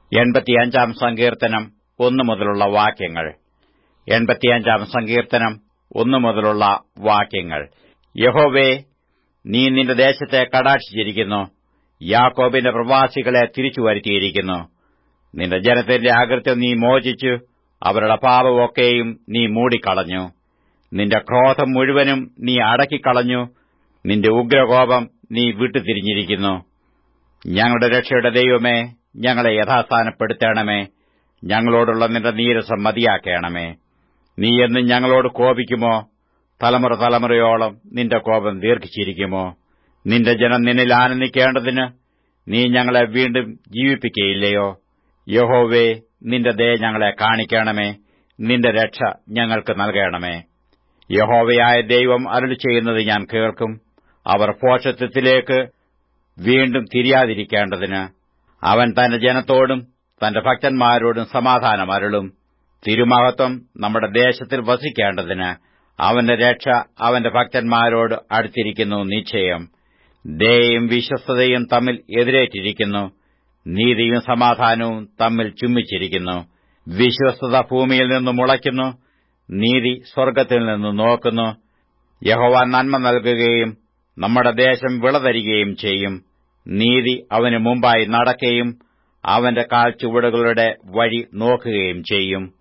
എൺപത്തിയഞ്ചാം സങ്കീർത്തനം ഒന്നു മുതലുള്ള വാക്യങ്ങൾ എൺപത്തിയഞ്ചാം സങ്കീർത്തനം ഒന്നു മുതലുള്ള വാക്യങ്ങൾ യഹോവേ നീ നിന്റെ ദേശത്തെ കടാക്ഷിച്ചിരിക്കുന്നു യാക്കോബിന്റെ പ്രവാസികളെ തിരിച്ചു വരുത്തിയിരിക്കുന്നു നിന്റെ ജനത്തിന്റെ അകൃത്യം നീ മോചിച്ചു അവരുടെ പാപമൊക്കെയും നീ മൂടിക്കളഞ്ഞു നിന്റെ ക്രോധം മുഴുവനും നീ അടക്കിക്കളഞ്ഞു നിന്റെ ഉഗ്രകോപം നീ വിട്ടുതിരിഞ്ഞിരിക്കുന്നു ഞങ്ങളുടെ രക്ഷയുടെ ദൈവമേ ഞങ്ങളെ യഥാസ്ഥാനപ്പെടുത്തണമേ ഞങ്ങളോടുള്ള നിന്റെ നീരസം മതിയാക്കണമേ നീ എന്നും ഞങ്ങളോട് കോപിക്കുമോ തലമുറ തലമുറയോളം നിന്റെ കോപം ദീർഘിച്ചിരിക്കുമോ നിന്റെ ജനം നിന്നിൽ ആനന്ദിക്കേണ്ടതിന് നീ ഞങ്ങളെ വീണ്ടും ജീവിപ്പിക്കയില്ലയോ യഹോവേ നിന്റെ ദയ ഞങ്ങളെ കാണിക്കണമേ നിന്റെ രക്ഷ ഞങ്ങൾക്ക് നൽകണമേ യഹോവയായ ദൈവം അരുളി ചെയ്യുന്നത് ഞാൻ കേൾക്കും അവർ പോഷത്വത്തിലേക്ക് വീണ്ടും തിരിയാതിരിക്കേണ്ടതിന് അവൻ തന്റെ ജനത്തോടും തന്റെ ഭക്തന്മാരോടും സമാധാനം അരുളും തിരുമഹത്വം നമ്മുടെ ദേശത്തിൽ വസിക്കേണ്ടതിന് അവന്റെ രക്ഷ അവന്റെ ഭക്തന്മാരോട് അടുത്തിരിക്കുന്നു നിശ്ചയം ദയയും വിശ്വസ്തതയും തമ്മിൽ എതിരേറ്റിരിക്കുന്നു നീതിയും സമാധാനവും തമ്മിൽ ചുമ്മിച്ചിരിക്കുന്നു വിശ്വസ്തത ഭൂമിയിൽ നിന്ന് മുളയ്ക്കുന്നു നീതി സ്വർഗ്ഗത്തിൽ നിന്ന് നോക്കുന്നു യഹോവ നന്മ നൽകുകയും നമ്മുടെ ദേശം വിളതരികയും ചെയ്യും നീതി അവന് മുമ്പായി നടക്കുകയും അവന്റെ കാൽ ചുവടുകളുടെ വഴി നോക്കുകയും ചെയ്യും